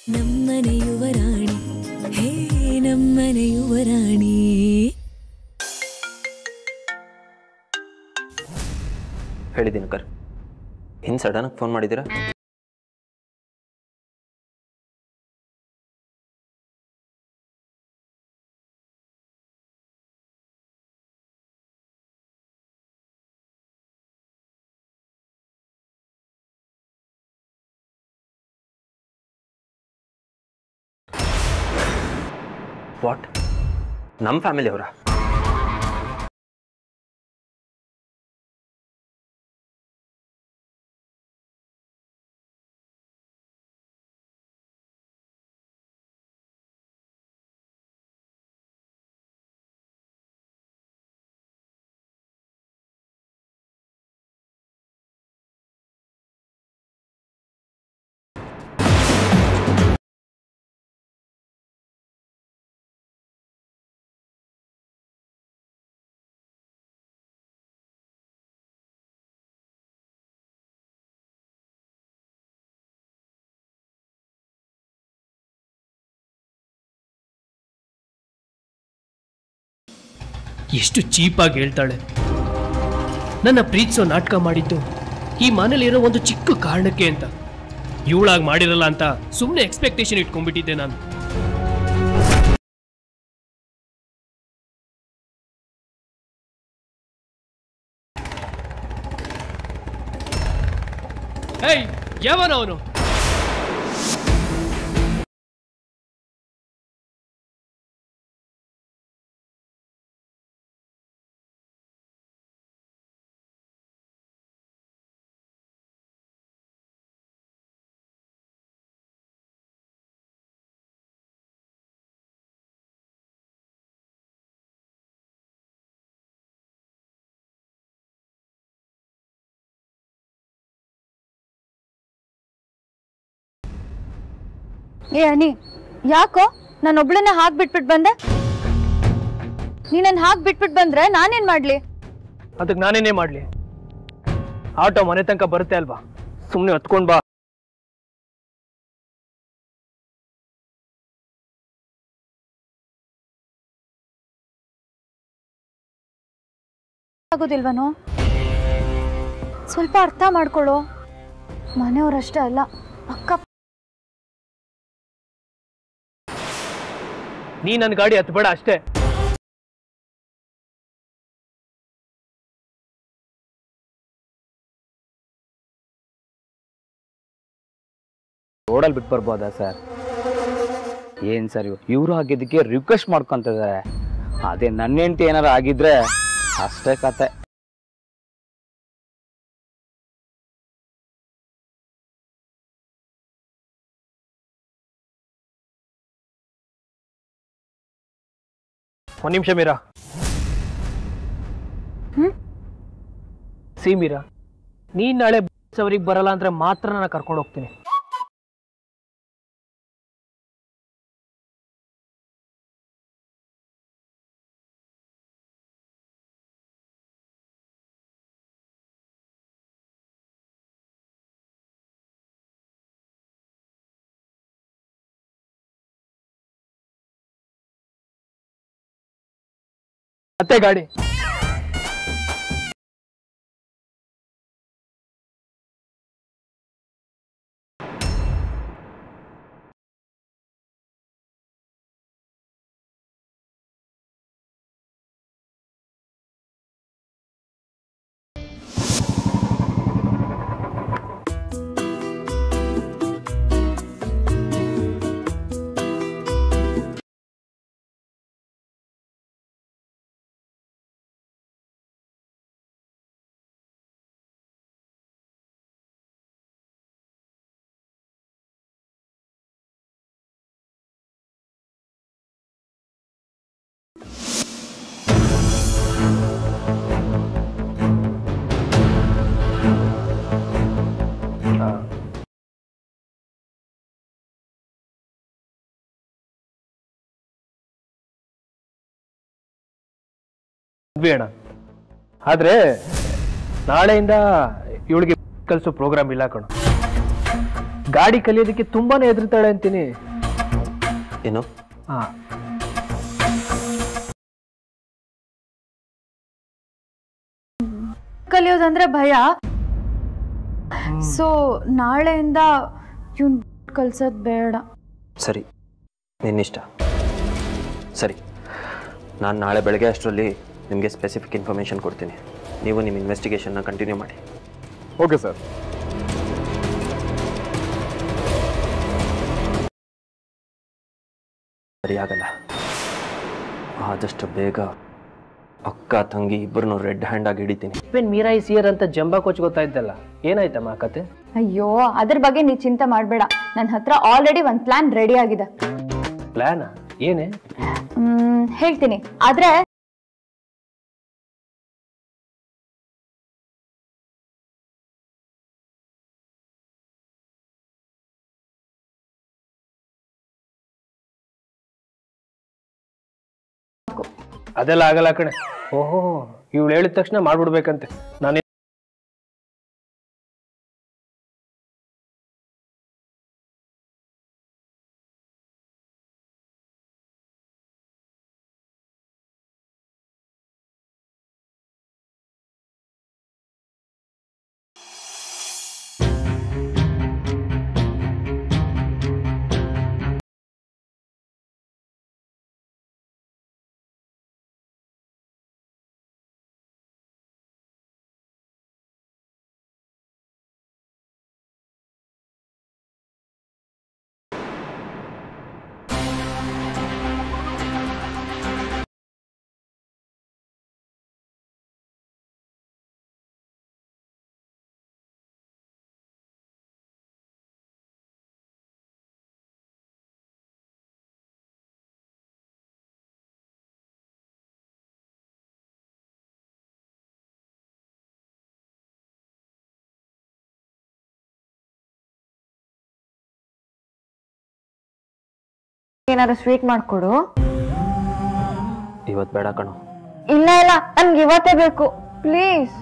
ನಮ್ಮನೆ ಯುವರಾಣಿ ಹೇ ನಮ್ಮನೆ ಯುವರಾಣಿ ಹೇಳಿ ದಿನಕರ್ ಇನ್ನು ಸಡನ್ನಾಗಿ ಫೋನ್ ಮಾಡಿದ್ದೀರಾ ವಾಟ್ ನಮ್ಮ ಫ್ಯಾಮಿಲಿ ಅವರಾ ಎಷ್ಟು ಚೀಪಾಗಿ ಹೇಳ್ತಾಳೆ ನನ್ನ ಪ್ರೀತಿಸೋ ನಾಟಕ ಮಾಡಿದ್ದು ಈ ಮನೇಲಿರೋ ಒಂದು ಚಿಕ್ಕ ಕಾರಣಕ್ಕೆ ಅಂತ ಇವಳಾಗಿ ಮಾಡಿರಲ್ಲ ಅಂತ ಸುಮ್ಮನೆ ಎಕ್ಸ್ಪೆಕ್ಟೇಷನ್ ಇಟ್ಕೊಂಡ್ಬಿಟ್ಟಿದ್ದೆ ನಾನು ಏಯ್ ಯಾವನ ಅವನು ಏ ಅನಿ ಯಾಕೋ ನಾನು ಒಬ್ಳನ್ನೇ ಹಾಕ್ ಬಿಟ್ಬಿಟ್ ಬಂದೆ ನೀನನ್ ಹಾಕ್ ಬಿಟ್ಬಿಟ್ ಬಂದ್ರೆ ನಾನೇನ್ ಮಾಡ್ಲಿ ಅದಕ್ಕೆ ನಾನೇನೇ ಮಾಡ್ಲಿ ಆಟೋ ಮನೆ ತನಕ ಬರುತ್ತೆ ಅಲ್ವಾ ಸುಮ್ಮನೆ ಹತ್ಕೊಂಡ್ ಬಾ ಆಗೋದಿಲ್ವನೋ ಸ್ವಲ್ಪ ಅರ್ಥ ಮಾಡ್ಕೊಳ್ಳೋ ಮನೆಯವ್ರಷ್ಟೇ ಅಲ್ಲ ಅಕ್ಕ ನೀ ನನ್ನ ಗಾಡಿ ಹತ್ಬೇಡ ಅಷ್ಟೇ ರೋಡಲ್ಲಿ ಬಿಟ್ಟು ಬರ್ಬೋದಾ ಸರ್ ಏನು ಸರ್ ಇವರು ಆಗಿದ್ದಕ್ಕೆ ರಿಕ್ವೆಸ್ಟ್ ಮಾಡ್ಕೊಂತಿದ್ದಾರೆ ಅದೇ ನನ್ನ ಹೆಂಡತಿ ಏನಾರು ಆಗಿದ್ರೆ ಅಷ್ಟೇ ಕತೆ ಒಂದ್ ನಿಮಿಷ ಮೀರಾ ಹ್ಮ್? ಸಿ ಮೀರಾ ನೀನ್ ನಾಳೆ ಅವ್ರಿಗೆ ಬರಲ್ಲ ಅಂದ್ರೆ ಮಾತ್ರ ನಾನು ಕರ್ಕೊಂಡು ಹೋಗ್ತೀನಿ ಮತ್ತೆ ಗಾಡಿ ಮದ್ವೆ ಅಣ್ಣ ಆದ್ರೆ ನಾಳೆಯಿಂದ ಇವಳಿಗೆ ಕಲಿಸೋ ಪ್ರೋಗ್ರಾಮ್ ಇಲ್ಲ ಕಣೋ ಗಾಡಿ ಕಲಿಯೋದಕ್ಕೆ ತುಂಬಾನೇ ಹೆದರ್ತಾಳೆ ಅಂತೀನಿ ಏನು ಹಾ ಕಲಿಯೋದಂದ್ರೆ ಭಯ ಸೊ ನಾಳೆಯಿಂದ ಇವ್ನ್ ಕಲ್ಸೋದ್ ಬೇಡ ಸರಿ ನಿನ್ನಿಷ್ಟ ಸರಿ ನಾನು ನಾಳೆ ಬೆಳಗ್ಗೆ ಅಷ್ಟರಲ್ಲಿ ನಿಮಗೆ ಸ್ಪೆಸಿಫಿಕ್ ಇನ್ಫಾರ್ಮೇಷನ್ ಕೊಡ್ತೀನಿ ನೀವು ನಿಮ್ಮ ಇನ್ವೆಸ್ಟಿಗೇಷನ್ನ ಕಂಟಿನ್ಯೂ ಮಾಡಿ ಓಕೆ ಸರ್ ಸರಿಯಾಗಲ್ಲ ಆದಷ್ಟು ಬೇಗ ಅಕ್ಕ ತಂಗಿ ಇಬ್ಬರನ್ನು ರೆಡ್ ಹ್ಯಾಂಡ್ ಆಗಿ ಹಿಡಿತೀನಿ ಪೆನ್ ಮೀರಾಯಿ ಸಿಯರ್ ಅಂತ ಜಂಬಾ ಕೋಚ್ ಗೊತ್ತಾಯ್ತಲ್ಲ ಏನಾಯ್ತಮ್ಮ ಆ ಕತೆ ಅಯ್ಯೋ ಅದ್ರ ಬಗ್ಗೆ ನೀ ಚಿಂತೆ ಮಾಡಬೇಡ ನನ್ನ ಹತ್ರ ಆಲ್ರೆಡಿ ಒಂದು ಪ್ಲಾನ್ ರೆಡಿ ಆಗಿದೆ ಪ್ಲಾನ ಏನೇ ಹ್ಮ್, ಹೇಳ್ತೀನಿ ಆದ್ರೆ ಅದೆಲ್ಲ ಆಗಲ್ಲ ಕಣೆ ಓಹೋ ಇವಳು ಹೇಳಿದ ತಕ್ಷಣ ಮಾಡ್ಬಿಡ್ಬೇಕಂತೆ ನಾನು ಏನಾದ್ರು ಸ್ವೀಟ್ ಮಾಡ್ಕೊಡು ಇವತ್ತು ಬೇಡ ಕಣೋ ಇಲ್ಲ ಇಲ್ಲ ನನ್ಗೆ ಇವತ್ತೇ ಬೇಕು ಪ್ಲೀಸ್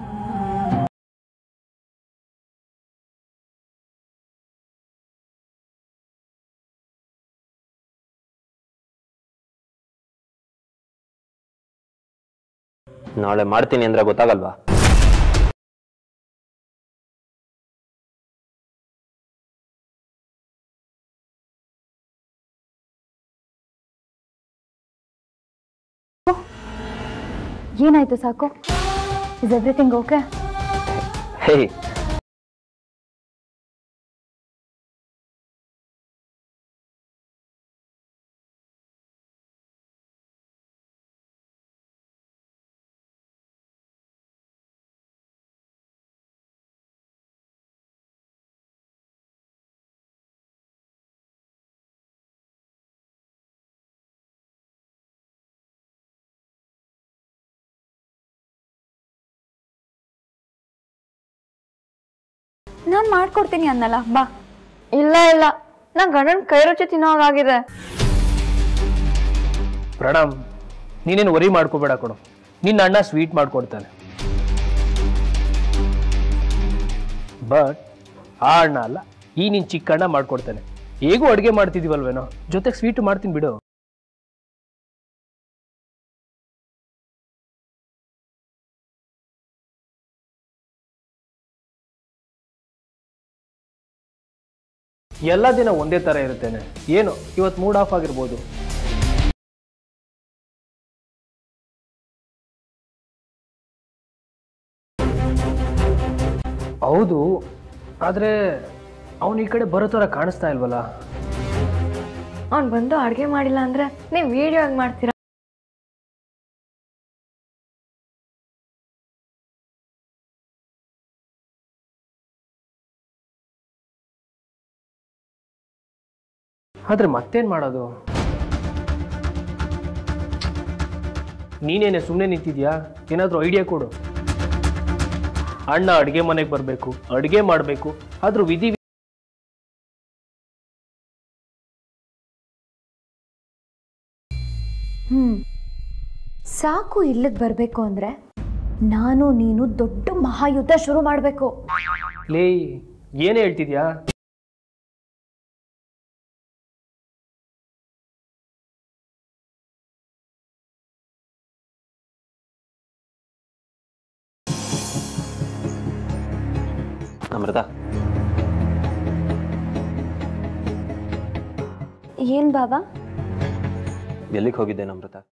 ನಾಳೆ ಮಾಡ್ತೀನಿ ಅಂದ್ರೆ ಗೊತ್ತಾಗಲ್ವಾ ಏನಾಯ್ತು ಸಾಕು ಇಸ್ ಎವ್ರಿಥಿಂಗ್ ಓಕೆ ಹೇ ನಾನ್ ಮಾಡ್ಕೊಡ್ತೀನಿ ಅನ್ನಲ್ಲ ಬಾ ಇಲ್ಲ ಇಲ್ಲ ನಂಗೆ ಗಂಡನ ಕೈ ರುಚಿ ತಿನ್ನೋ ಹಾಗಾಗಿದೆ ಪ್ರಣಾಮ್ ನೀನೇನು ವರಿ ಮಾಡ್ಕೋಬೇಡ ಕೊಡು ನಿನ್ನ ಅಣ್ಣ ಸ್ವೀಟ್ ಮಾಡ್ಕೊಡ್ತಾನೆ ಬಟ್ ಆ ಅಣ್ಣ ಅಲ್ಲ ಈ ನಿನ್ ಚಿಕ್ಕ ಅಣ್ಣ ಮಾಡ್ಕೊಡ್ತಾನೆ ಹೇಗೂ ಅಡುಗೆ ಮಾಡ್ತಿದೀವಲ್ವೇನೋ ಜೊತೆಗೆ ಸ್ವೀಟ್ ಮಾಡ್ತೀನಿ ಬಿಡು ಎಲ್ಲ ದಿನ ಒಂದೇ ತರ ಇರುತ್ತೇನೆ ಏನು ಇವತ್ತು ಮೂಡ್ ಆಫ್ ಆಗಿರ್ಬೋದು ಹೌದು ಆದ್ರೆ ಅವನು ಈ ಕಡೆ ಬರೋ ಥರ ಕಾಣಿಸ್ತಾ ಇಲ್ವಲ್ಲ ಅವ್ನು ಬಂದು ಅಡುಗೆ ಮಾಡಿಲ್ಲ ಅಂದ್ರೆ ನೀವು ವಿಡಿಯೋ ಆಗಿ ಮಾಡ್ತೀರಾ ಆದ್ರೆ ಮತ್ತೇನ್ ಮಾಡೋದು ನೀನೇನೆ ಸುಮ್ಮನೆ ನಿಂತಿದ್ಯಾ ಏನಾದರೂ ಐಡಿಯಾ ಕೊಡು ಅಣ್ಣ ಅಡುಗೆ ಮನೆಗೆ ಬರಬೇಕು ಅಡುಗೆ ಮಾಡಬೇಕು ಆದ್ರೂ ವಿಧಿ ಹ್ಮ್ ಸಾಕು ಇಲ್ಲಿಗೆ ಬರಬೇಕು ಅಂದ್ರೆ ನಾನು ನೀನು ದೊಡ್ಡ ಮಹಾಯುದ್ಧ ಶುರು ಮಾಡಬೇಕು ಲೇ ಏನೇ ಹೇಳ್ತಿದ್ಯಾ ಅಮೃತ ಏನ್ ಬಾಬಾ ಎಲ್ಲಿಗೆ ಹೋಗಿದ್ದೇನೆ ಅಮೃತ